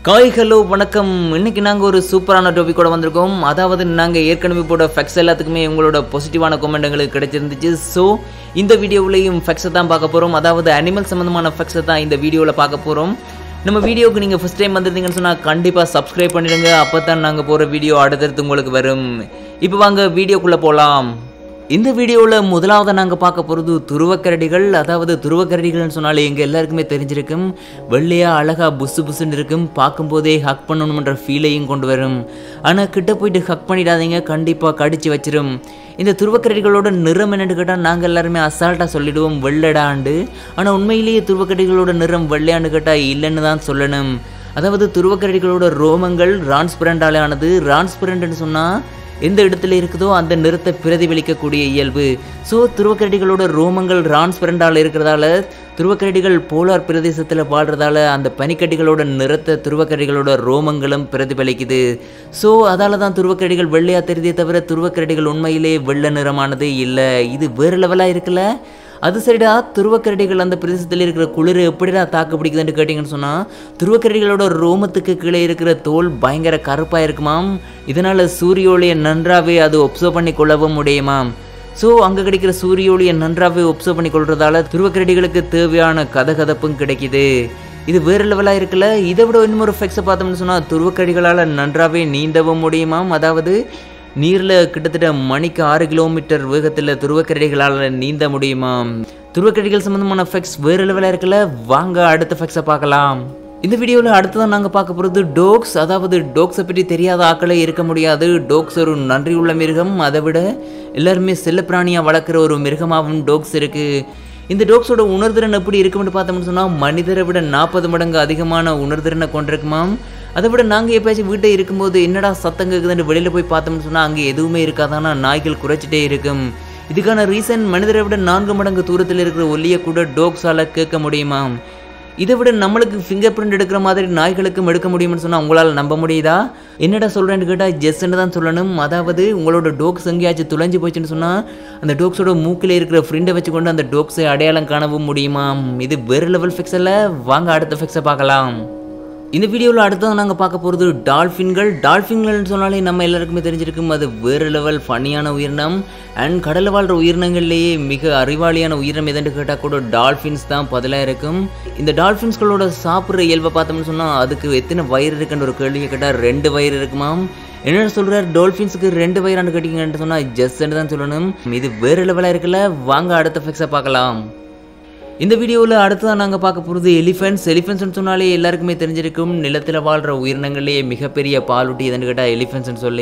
காய் ஹலோ வணக்கம் இன்னைக்கு நாங்கள் ஒரு சூப்பரான டாபிக்கோட வந்திருக்கோம் அதாவது நாங்கள் ஏற்கனவே போட ஃபெக்ஸ் எல்லாத்துக்குமே உங்களோட பாசிட்டிவான கமெண்ட் எங்களுக்கு கிடைச்சிருந்துச்சு ஸோ இந்த வீடியோவிலையும் ஃபெக்ஸை தான் பார்க்க போகிறோம் அதாவது அனிமல் சம்மந்தமான ஃபெக்ஸை தான் இந்த வீடியோவில் பார்க்க போகிறோம் நம்ம வீடியோவுக்கு நீங்கள் ஃபஸ்ட் டைம் வந்திருந்தீங்கன்னு சொன்னால் கண்டிப்பாக சப்ஸ்கிரைப் பண்ணிடுங்க அப்போ தான் நாங்கள் போகிற வீடியோ அடுத்தடுத்து உங்களுக்கு வரும் இப்போ வாங்க வீடியோக்குள்ளே போகலாம் இந்த வீடியோவில் முதலாவது நாங்கள் பார்க்க போகிறது துருவக்கரடிகள் அதாவது துருவக்கரடிகள்னு சொன்னாலே எங்கள் எல்லாருக்குமே தெரிஞ்சிருக்கும் வெள்ளையாக அழகாக புசு புசுன்னு இருக்கும் பார்க்கும்போதே ஹக் பண்ணணுன்ற ஃபீலையும் கொண்டு வரும் ஆனால் கிட்ட போயிட்டு ஹக் பண்ணிடாதீங்க கண்டிப்பாக கடிச்சு வச்சிரும் இந்த துருவக்கரடிகளோட நிறம் என்னன்னு கேட்டால் நாங்கள் எல்லாருமே அசால்ட்டாக சொல்லிடுவோம் வெள்ளடாண்டு ஆனால் உண்மையிலேயே துருவக்கரடிகளோட நிறம் வெள்ளையாண்டு கேட்டால் இல்லைன்னு தான் சொல்லணும் அதாவது துருவக்கரடிகளோட ரோமங்கள் ரான்ஸ்பிரண்டாலே ஆனது ரான்ஸ்பிரண்ட்னு சொன்னால் எந்த இடத்துல இருக்குதோ அந்த நிறத்தை பிரதிபலிக்கக்கூடிய இயல்பு ஸோ துருவக்கரடிகளோட ரோமங்கள் டிரான்ஸ்பரண்டால் இருக்கிறதால துருவக்கரடிகள் போலார் பிரதேசத்தில் வாழ்கிறதால அந்த பனிக்கட்டிகளோட நிறத்தை துருவக்கரடிகளோட ரோமங்களும் பிரதிபலிக்குது ஸோ அதால தான் துருவக்கரடிகள் வெள்ளையாக தெரியுதே தவிர துருவக்கரடிகள் உண்மையிலே வெள்ளை நிறமானது இல்லை இது வேறு லெவலாக இருக்குல்ல அது சரிடா துருவக்கரடிகள் அந்த பிரதேசத்தில் இருக்கிற குளிர் எப்படிடா தாக்கு பிடிக்குதுன்னு கேட்டிங்கன்னு சொன்னால் துருவக்கரடிகளோட ரோமத்துக்கு கீழே இருக்கிற தோல் பயங்கர கருப்பாக இருக்குமாம் இதனால் சூரிய ஒளியை நன்றாகவே அது ஒப்சர்வ் பண்ணி கொள்ளவும் முடியுமாம் ஸோ அங்கே கிடைக்கிற சூரிய ஒளியை நன்றாகவே ஒப்சர்வ் பண்ணி கொள்றதால துருவக்கரடிகளுக்கு தேவையான கதகதப்பும் கிடைக்குது இது வேறு லெவலாக இருக்குல்ல இதை விட இன்னொரு எஃபெக்ட்ஸை பார்த்தோம்னு சொன்னால் துருவக்கடிகளால் நன்றாகவே நீந்தவும் முடியுமாம் அதாவது நீரில் கிட்டத்தட்ட மணிக்கு ஆறு கிலோமீட்டர் வேகத்தில் துருவக்கரடிகளால் நீந்த முடியுமா துருவக்கரடிகள் சம்மந்தமான எஃபெக்ட்ஸ் வேறு லெவலில் இருக்குல்ல வாங்க அடுத்த எஃபெக்ட்ஸை பார்க்கலாம் இந்த வீடியோவில் அடுத்ததான் நாங்கள் பார்க்க போகிறது டோக்ஸ் அதாவது டோக்ஸை பற்றி தெரியாத ஆக்களே இருக்க முடியாது டோக்ஸ் ஒரு நன்றி உள்ள மிருகம் அதை விட எல்லாருமே செல்லப்பிராணியாக வளர்க்குற ஒரு மிருகமாகவும் டோக்ஸ் இருக்குது இந்த டோக்ஸோட உணர்திறன் எப்படி இருக்கும்னு பார்த்தோம்னு சொன்னால் மனிதரை விட நாற்பது மடங்கு அதிகமான உணர்திறனை கொண்டிருக்குமாம் அதை விட நாங்கள் எப்பயாச்சும் வீட்டை இருக்கும்போது என்னடா சத்தம் கேட்குதுன்னு வெளியில் போய் பார்த்தோம்னு சொன்னால் அங்கே எதுவுமே இருக்காதானா நாய்கள் குறைச்சிட்டே இருக்கும் இதுக்கான ரீசன் மனிதரை விட நான்கு மடங்கு தூரத்தில் இருக்கிற ஒல்லியை கூட டோக்ஸால் கேட்க முடியுமா இதை விட நம்மளுக்கு ஃபிங்கர் பிரிண்ட் எடுக்கிற மாதிரி நாய்களுக்கும் எடுக்க முடியும்னு சொன்னால் உங்களால் நம்ப முடியுதா என்னடா சொல்கிறேன்னு கேட்டால் ஜெஸ்ன்னு தான் சொல்லணும் அதாவது உங்களோட டோக்ஸ் எங்கேயாச்சும் துளைஞ்சு போச்சுன்னு சொன்னால் அந்த டோக்ஸோட மூக்கில் இருக்கிற ஃப்ரெண்டை வச்சுக்கொண்டு அந்த டோக்ஸை அடையாளம் காணவும் முடியுமா இது வேறு லெவல் ஃபிக்ஸில் வாங்க அடுத்த ஃபிக்ஸை பார்க்கலாம் இந்த வீடியோவில் அடுத்தது நாங்கள் பார்க்க போகிறது டால்ஃபின்கள் டால்ஃபின்கள்னு சொன்னாலே நம்ம எல்லாருக்குமே தெரிஞ்சிருக்கும் அது வேறு லெவல் ஃபன்னியான உயிரினம் அண்ட் கடலில் வாழ்கிற உயிரினங்கள்லேயே மிக அறிவாளியான உயிரினம் எதுன்னு கேட்டால் கூட டால்ஃபின்ஸ் தான் பதிலாக இருக்கும் இந்த டால்ஃபின்ஸ்களோட சாப்பிட்ற இயல்பை பார்த்தோம்னு சொன்னால் அதுக்கு எத்தனை வயிறு இருக்குன்னு ஒரு கேள்வியை கேட்டால் ரெண்டு வயிறு இருக்குமாம் என்ன சொல்கிறார் டால்ஃபின்ஸுக்கு ரெண்டு வயிறான்னு கேட்டிங்கன்னு சொன்னால் ஜஸ்ன்னு தான் சொல்லணும் இது வேறு லெவலாக இருக்குல்ல வாங்க அடுத்த ஃபிக்ஸை பார்க்கலாம் இந்த வீடியோவில் அடுத்ததான் நாங்கள் பார்க்க போகிறது எலிஃபென்ட்ஸ் எலிஃபென்ட்ஸ்னு சொன்னாலே எல்லாருக்குமே தெரிஞ்சிருக்கும் நிலத்தில் வாழ்கிற உயிரினங்கள்லேயே மிகப்பெரிய பாலூட்டி எதுன்னு கேட்டால் எலிஃபென்ட்ஸ்னு சொல்லி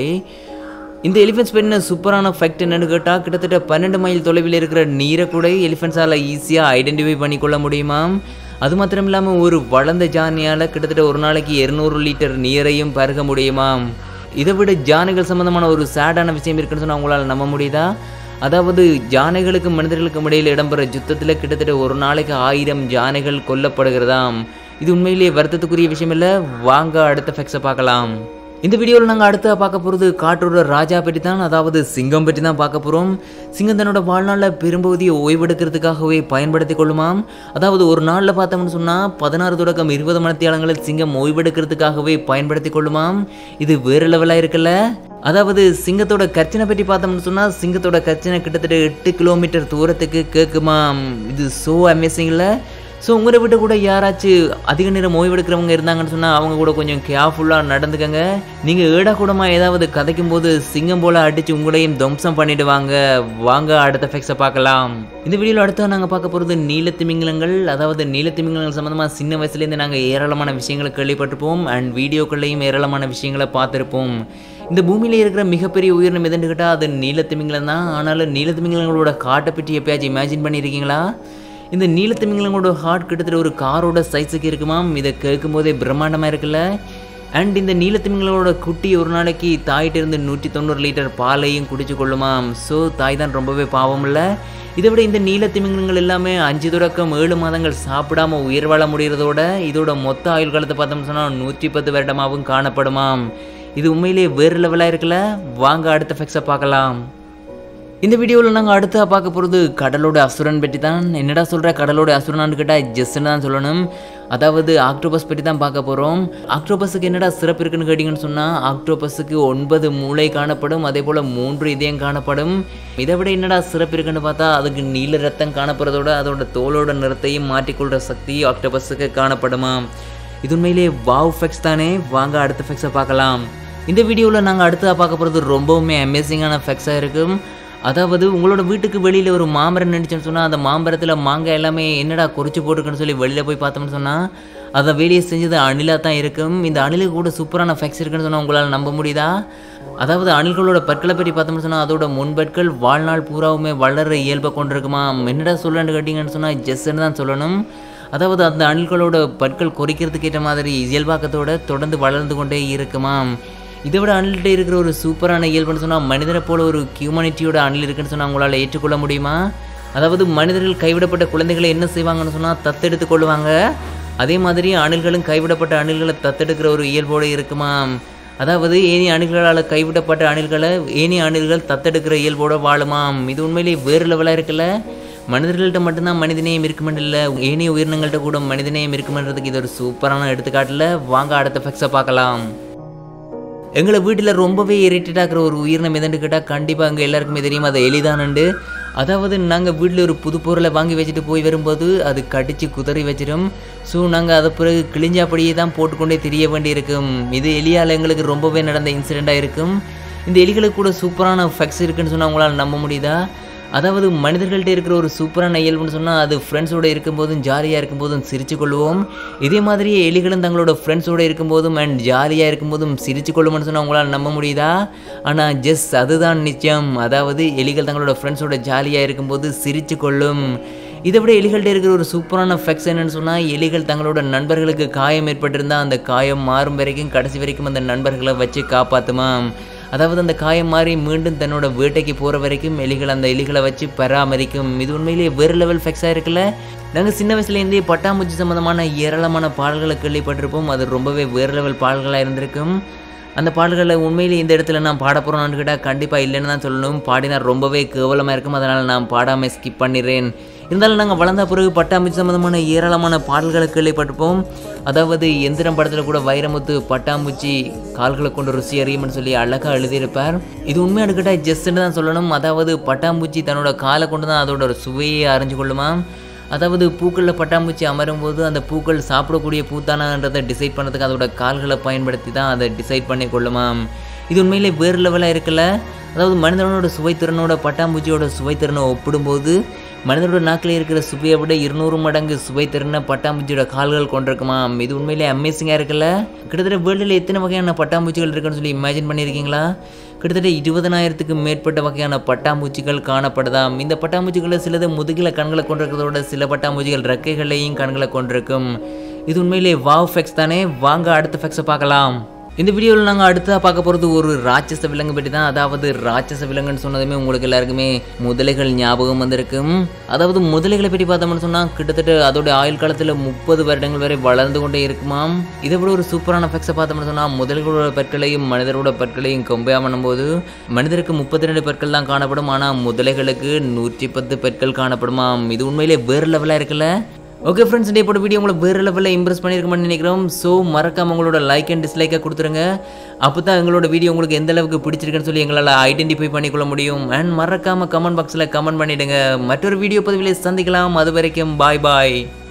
இந்த எலிஃபென்ட்ஸ் பெண்ண சூப்பரான ஃபேக்ட் என்னன்னு கேட்டால் கிட்டத்தட்ட பன்னெண்டு மைல் தொலைவில் இருக்கிற நீரை கூட எலிஃபென்ட்ஸால் ஈஸியாக ஐடென்டிஃபை பண்ணிக்கொள்ள முடியுமா அது மாத்திரம் இல்லாமல் ஒரு வளர்ந்த ஜானியால் கிட்டத்தட்ட ஒரு நாளைக்கு இருநூறு லிட்டர் நீரையும் பருக முடியுமா இதை விட ஜானைகள் சம்மந்தமான ஒரு சேடான விஷயம் இருக்குன்னு சொன்னால் உங்களால் நம்ப முடியுதா அதாவது ஜானைகளுக்கும் மனிதர்களுக்கும் இடையில் இடம்பெற யுத்தத்தில் கிட்டத்தட்ட ஒரு நாளைக்கு ஆயிரம் ஜானைகள் கொல்லப்படுகிறதாம் இது உண்மையிலேயே வருத்தத்துக்குரிய விஷயம் இல்லை வாங்க அடுத்த ஃபெக்ஸை பார்க்கலாம் இந்த வீடியோவில் நாங்கள் அடுத்த பார்க்க போகிறது காட்டோட ராஜா பற்றி தான் அதாவது சிங்கம் பற்றி தான் பார்க்க போகிறோம் சிங்கம் தன்னோட வாழ்நாளில் பெரும்பகுதியை ஓய்வெடுக்கிறதுக்காகவே பயன்படுத்தி கொள்ளுமாம் அதாவது ஒரு நாளில் பார்த்தோம்னு சொன்னால் பதினாறு தொடக்கம் இருபது மணித்தியாலங்களில் சிங்கம் ஓய்வெடுக்கிறதுக்காகவே பயன்படுத்தி கொள்ளுமாம் இது வேறு லெவலாக இருக்குல்ல அதாவது சிங்கத்தோட கர்ச்சனை பற்றி பார்த்தோம்னு சொன்னால் சிங்கத்தோட கர்ச்சனை கிட்டத்தட்ட எட்டு கிலோமீட்டர் தூரத்துக்கு கேட்குமாம் இது ஸோ அமேசிங்கில் ஸோ உங்களை விட்டு கூட யாராச்சும் அதிக நேரம் ஓய்வெடுக்கிறவங்க இருந்தாங்கன்னு சொன்னால் அவங்க கூட கொஞ்சம் கேர்ஃபுல்லாக நடந்துக்கங்க நீங்கள் ஏடா கூடமாக ஏதாவது கதைக்கும் போது சிங்கம் போல் அடித்து உங்களையும் துவம்சம் பண்ணிடுவாங்க வாங்க அடுத்த ஃபெக்ஸை பார்க்கலாம் இந்த வீடியோவில் அடுத்து நாங்கள் பார்க்க போகிறது நீலத்திமிங்கலங்கள் அதாவது நீலத்திமிங்கலங்கள் சம்மந்தமாக சின்ன வயசுலேருந்து நாங்கள் ஏராளமான விஷயங்களை கேள்விப்பட்டிருப்போம் அண்ட் வீடியோக்கள்லையும் ஏராளமான விஷயங்களை பார்த்துருப்போம் இந்த பூமியில் இருக்கிற மிகப்பெரிய உயிரினம் எதுன்னு கேட்டால் அது நீலத்திமிங்கலம் தான் ஆனாலும் நீலத்திமிங்கலங்களோட காட்டை பற்றி எப்பயாச்சும் இமேஜின் பண்ணியிருக்கீங்களா இந்த நீலத்திமிங்கலங்களோட ஹார்ட் கிட்டத்தட்ட ஒரு காரோட சைஸுக்கு இருக்குமாம் இதை கேட்கும் போதே பிரம்மாண்டமாக இருக்குல்ல அண்ட் இந்த நீலத்திமிங்களோட குட்டி ஒரு நாளைக்கு தாயிட்ட இருந்து நூற்றி தொண்ணூறு லிட்டர் பாலையும் குடிச்சு கொள்ளுமாம் ஸோ தாய் தான் ரொம்பவே பாவம் இல்லை இதை விட இந்த நீலத்திமிங்கலங்கள் எல்லாமே அஞ்சு தொடக்கம் ஏழு மாதங்கள் சாப்பிடாம உயிர் வாழ முடிகிறதோட இதோட மொத்த ஆயுள் காலத்தை பார்த்தோம்னு சொன்னால் நூற்றி பத்து வருடமாகவும் காணப்படுமாம் இது உண்மையிலேயே வேறு லெவலாக இருக்குல்ல வாங்க அடுத்த ஃபெக்ஸை பார்க்கலாம் இந்த வீடியோவில் நாங்கள் அடுத்தா பார்க்க போகிறது கடலோட அசுரன் பற்றி தான் என்னடா சொல்கிற கடலோட அசுரனான்னு கேட்டால் ஜெஸ்ன்னு தான் சொல்லணும் அதாவது ஆக்டோபஸ் பற்றி தான் பார்க்க போகிறோம் ஆக்டோபஸுக்கு என்னடா சிறப்பு இருக்குன்னு கேட்டிங்கன்னு சொன்னால் ஆக்டோபஸுக்கு ஒன்பது மூளை காணப்படும் அதே போல் மூன்று இதயம் காணப்படும் இதை விட என்னடா சிறப்பு இருக்குன்னு பார்த்தா அதுக்கு நீல ரத்தம் காணப்படுறதோட அதோட தோலோட நிறத்தையும் மாற்றிக்கொள்கிற சக்தி ஆக்டோபஸுக்கு காணப்படுமா இது உண்மையிலே வாவ் ஃபெக்ஸ் தானே வாங்க அடுத்த ஃபெக்ஸை பார்க்கலாம் இந்த வீடியோவில் நாங்கள் அடுத்ததாக பார்க்க போகிறது ரொம்பவுமே அமேசிங்கான ஃபெக்ஸாக இருக்கும் அதாவது உங்களோட வீட்டுக்கு வெளியில் ஒரு மாமரம் நினைச்சேன்னு சொன்னால் அந்த மாமரத்தில் மாங்காய் எல்லாமே என்னடா குறிச்சு போட்டிருக்குன்னு சொல்லி வெளியில் போய் பார்த்தோம்னு சொன்னால் அதை வேலையை செஞ்சது அணிலாக தான் இருக்கும் இந்த அணிலுக்கு கூட சூப்பரான ஃபெக்ஸ் இருக்குன்னு சொன்னால் உங்களால் நம்ப முடியுதா அதாவது அணில்களோட பற்களை பற்றி பார்த்தோம்னு சொன்னால் அதோட முன்பற்கள் வாழ்நாள் பூராவுமே வளர இயல்பை கொண்டிருக்குமா என்னடா சொல்லன்னு கேட்டிங்கன்னு சொன்னால் ஜெஸ்ன்னு தான் சொல்லணும் அதாவது அந்த அணில்களோட பற்கள் குறிக்கிறதுக்கு ஏற்ற மாதிரி இயல்பாக்கத்தோட தொடர்ந்து வளர்ந்து கொண்டே இருக்குமாம் இதை விட அணில்கிட்ட இருக்கிற ஒரு சூப்பரான இயல்புன்னு சொன்னால் மனிதனை போல ஒரு ஹியூமனிட்டியோட அணில் இருக்குன்னு சொன்னால் உங்களால் ஏற்றுக்கொள்ள முடியுமா அதாவது மனிதர்கள் கைவிடப்பட்ட குழந்தைகளை என்ன செய்வாங்கன்னு சொன்னால் தத்தெடுத்து கொள்ளுவாங்க அதே மாதிரி அணில்களும் கைவிடப்பட்ட அணில்களை தத்தெடுக்கிற ஒரு இயல்போடு இருக்குமாம் அதாவது ஏனி அணில்களால் கைவிடப்பட்ட அணில்களை ஏனி அணில்கள் தத்தெடுக்கிற இயல்போட வாழுமாம் இது உண்மையிலேயே வேறு லெவலாக இருக்குல்ல மனிதர்கள்ட்ட மட்டும்தான் மனிதநேயம் இருக்குமென்று இல்லை ஏனைய உயிரினங்கள்ட்ட கூட மனிதநேயம் இருக்குமென்றதுக்கு இது ஒரு சூப்பரான எடுத்துக்காட்டில் வாங்க அடுத்த ஃபெக்ஸை பார்க்கலாம் எங்களை வீட்டில் ரொம்பவே இரிட்டேட் ஆகிற ஒரு உயிரினம் எதுன்னு கேட்டால் கண்டிப்பாக அங்கே எல்லாருக்குமே தெரியும் அது எளிதானண்டு அதாவது நாங்கள் வீட்டில் ஒரு புது பொருளை வாங்கி வச்சுட்டு போய் வரும்போது அது கடிச்சு குதறி வச்சிடும் ஸோ நாங்கள் அதை பிறகு கிழிஞ்சாப்படியே தான் போட்டுக்கொண்டே தெரிய வேண்டியிருக்கும் இது எலியால் எங்களுக்கு ரொம்பவே நடந்த இன்சிடெண்ட்டாக இருக்கும் இந்த எலிகளுக்கு கூட சூப்பரான ஃபெக்ஸ் இருக்குன்னு சொன்னால் உங்களால் நம்ப முடியுதா அதாவது மனிதர்கள்ட்ட இருக்கிற ஒரு சூப்பரான இயல்புன்னு சொன்னால் அது ஃப்ரெண்ட்ஸோடு இருக்கும்போதும் ஜாலியாக இருக்கும்போதும் சிரிச்சு கொள்வோம் இதே மாதிரியே எலிகளும் தங்களோட ஃப்ரெண்ட்ஸோடு இருக்கும்போதும் அண்ட் ஜாலியாக இருக்கும்போதும் சிரிச்சு கொள்ளும்னு சொன்னால் உங்களால் நம்ப முடியுதா ஆனால் ஜஸ் அதுதான் நிச்சயம் அதாவது எலிகள் தங்களோட ஃப்ரெண்ட்ஸோட ஜாலியாக இருக்கும்போது சிரிச்சு கொள்ளும் இதை விட எலிகள்கிட்ட இருக்கிற ஒரு சூப்பரான ஃபெக்ஸ் என்னன்னு சொன்னால் எலிகள் தங்களோட நண்பர்களுக்கு காயம் ஏற்பட்டிருந்தால் அந்த காயம் மாறும் வரைக்கும் கடைசி வரைக்கும் அந்த நண்பர்களை வச்சு காப்பாற்றுமாம் அதாவது அந்த காயம் மாறி மீண்டும் தன்னோட வேட்டைக்கு போகிற வரைக்கும் எலிகள் அந்த எலிகளை வச்சு பராமரிக்கும் இது உண்மையிலேயே வேறு லெவல் ஃபெக்ஸாக இருக்குல்ல நாங்கள் சின்ன வயசுலேருந்தே பட்டாம்பூச்சி சம்மந்தமான ஏராளமான பாடல்களை கேள்விப்பட்டிருப்போம் அது ரொம்பவே வேறு லெவல் பாடல்களாக இருந்திருக்கும் அந்த பாடல்களை உண்மையிலே இந்த இடத்துல நான் பாட போகிறோன்னு கேட்டால் கண்டிப்பாக இல்லைன்னு தான் சொல்லணும் பாடினா ரொம்பவே கேவலமாக இருக்கும் அதனால் நான் பாடாமல் ஸ்கிப் பண்ணிடுறேன் இருந்தாலும் நாங்கள் வளர்ந்த பிறகு பட்டாம்பூச்சி சம்மந்தமான ஏராளமான பாடல்களை கேள்விப்பட்டிருப்போம் அதாவது எந்திரம் படத்தில் கூட வைரமுத்து பட்டாம்பூச்சி கால்களை கொண்டு ருசி அறியும்னு சொல்லி அழகாக எழுதியிருப்பார் இது உண்மையாக கேட்டால் ஜஸ்ட்னு தான் சொல்லணும் அதாவது பட்டாம்பூச்சி தன்னோட காலை கொண்டு தான் அதோட சுவையை அறிஞ்சு கொள்ளுமா அதாவது பூக்களில் பட்டாம்பூச்சி அமரும் போது அந்த பூக்கள் சாப்பிடக்கூடிய பூத்தானான்றதை டிசைட் பண்ணதுக்கு அதோட கால்களை பயன்படுத்தி தான் அதை டிசைட் பண்ணி கொள்ளுமாம் இது உண்மையிலே வேறு லெவலாக இருக்குல்ல அதாவது மனிதனோட சுவைத்திறனோட பட்டாம்பூச்சியோட சுவைத்திறனை ஒப்பிடும்போது மனிதனோட நாக்கில் இருக்கிற சுவையை விட இருநூறு மடங்கு சுவைத்திறனை பட்டாம்பூச்சியோட கால்கள் கொண்டிருக்குமாம் இது உண்மையிலே அமேசிங்காக இருக்குல்ல கிட்டத்தட்ட வேர்ல்டில் எத்தனை வகையான பட்டாம்பூச்சிகள் இருக்குன்னு சொல்லி இமேஜின் பண்ணியிருக்கீங்களா கிட்டத்தட்ட இருபதனாயிரத்துக்கு மேற்பட்ட வகையான பட்டாம்பூச்சிகள் காணப்படுதாம் இந்த பட்டாம்பூச்சிகளில் சிலது முதுகில கண்களை கொண்டிருக்கிறதோட சில பட்டாம்பூச்சிகள் ரெக்கைகளையும் கண்களை கொண்டிருக்கும் இது உண்மையிலே வாவ் ஃபெக்ஸ் தானே வாங்க அடுத்த ஃபெக்ஸை பார்க்கலாம் இந்த வீடியோவில் நாங்கள் அடுத்ததாக பார்க்க போகிறது ஒரு ராட்சச விலங்கு பற்றி தான் அதாவது ராட்சச விலங்குன்னு சொன்னதுமே உங்களுக்கு எல்லாருக்குமே முதலைகள் ஞாபகம் வந்திருக்கும் அதாவது முதலைகளை பற்றி பார்த்தோம்னு சொன்னால் கிட்டத்தட்ட அதோட ஆயுள் காலத்தில் முப்பது வருடங்கள் வரை வளர்ந்து கொண்டே இருக்குமாம் இதை விட ஒரு சூப்பரான ஃபெக்ஸை பார்த்தோம்னு சொன்னால் முதல்களோட பற்களையும் மனிதரோட பற்களையும் கம்பேர் பண்ணும்போது மனிதருக்கு முப்பத்தி ரெண்டு பற்கள் தான் காணப்படும் ஆனால் முதலைகளுக்கு நூற்றி பத்து பற்கள் காணப்படுமாம் இது உண்மையிலே வேறு லெவலாக இருக்குல்ல ஓகே ஃப்ரெண்ட்ஸ் டே போட்ட வீடியோ உங்களை வேறு லெவலில் இம்ப்ரெஸ் பண்ணியிருக்கோம்னு நினைக்கிறோம் ஸோ மறக்காம உங்களோட லைக் அண்ட் டிஸ்லைக்கை கொடுத்துருங்க அப்போ தான் எங்களோட வீடியோ உங்களுக்கு எந்த அளவுக்கு பிடிச்சிருக்குன்னு சொல்லி எங்களால் ஐடென்டிஃபை பண்ணிக்கொள்ள முடியும் அண்ட் மறக்காம கமெண்ட் பாக்ஸில் கமெண்ட் பண்ணிவிடுங்க மற்றொரு வீடியோ பதிவில் சந்திக்கலாம் அது வரைக்கும் பாய் பாய்